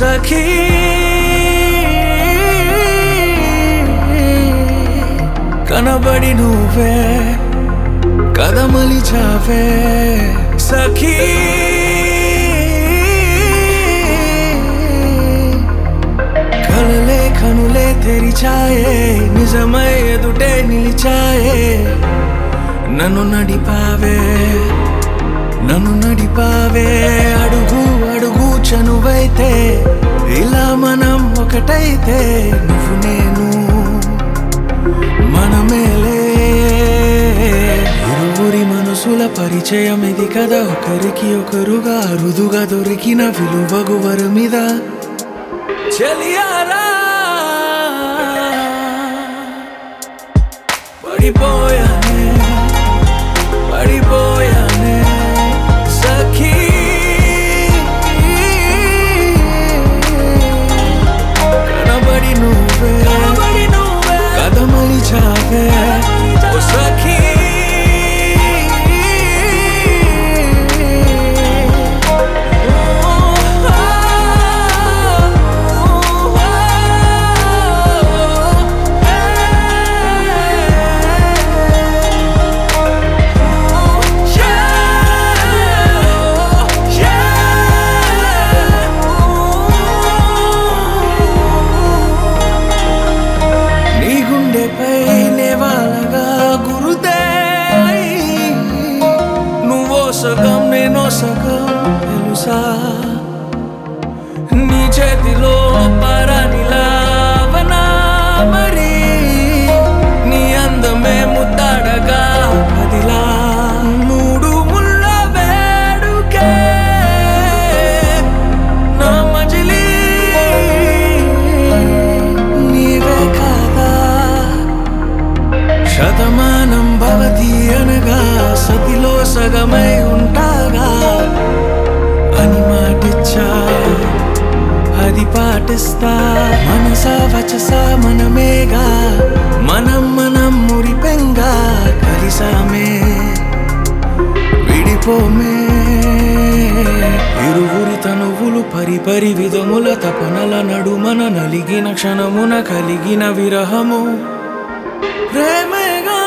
సఖీ కనబడి నువ్వే కదమలిచావే సఖీ కలలే కనులే తెరిచాయే నిజమై ఎదుటే నిలిచాయే నన్ను నడిపావే నన్ను నడిపావే అడుగు అడుగు చనువైతే ఇలా మనం ఒకటైతే నువ్వు నేను మనమేలే ఇరువురి మనసుల పరిచయం ఇది కదా ఒకరికి ఒకరుగా అరుదుగా దొరికిన విలువగు వరమిద చెలియారా పడిపోయానే పడిపోయానే సఖీ కనబడి నువ్వే కదమలి చావే ఓ సఖీ నీ గుండెపై నేవాలగా గురుదే నువ్వో సగం నేనో సగం తెలుసా నీ చేతిలో పరానిలావనా మరి నీ అందమే ముద్దాడగా పదిలా మూడు ముళ్ళ వేడుకే నా మజిలీ నీవే కాదా శతమానం భవతి అనగా సతిలో సగమై ఉంటాగా అని మాటిచ్చా అది పాటిస్తా మనస వచస మనమేగా మనం మనం మురిపెంగా కలిసామే విడిపోమే ఇరువురి తనువులు పరిపరి విధముల తపనల నడుమన నలిగిన క్షణమున కలిగిన విరహము ప్రేమగా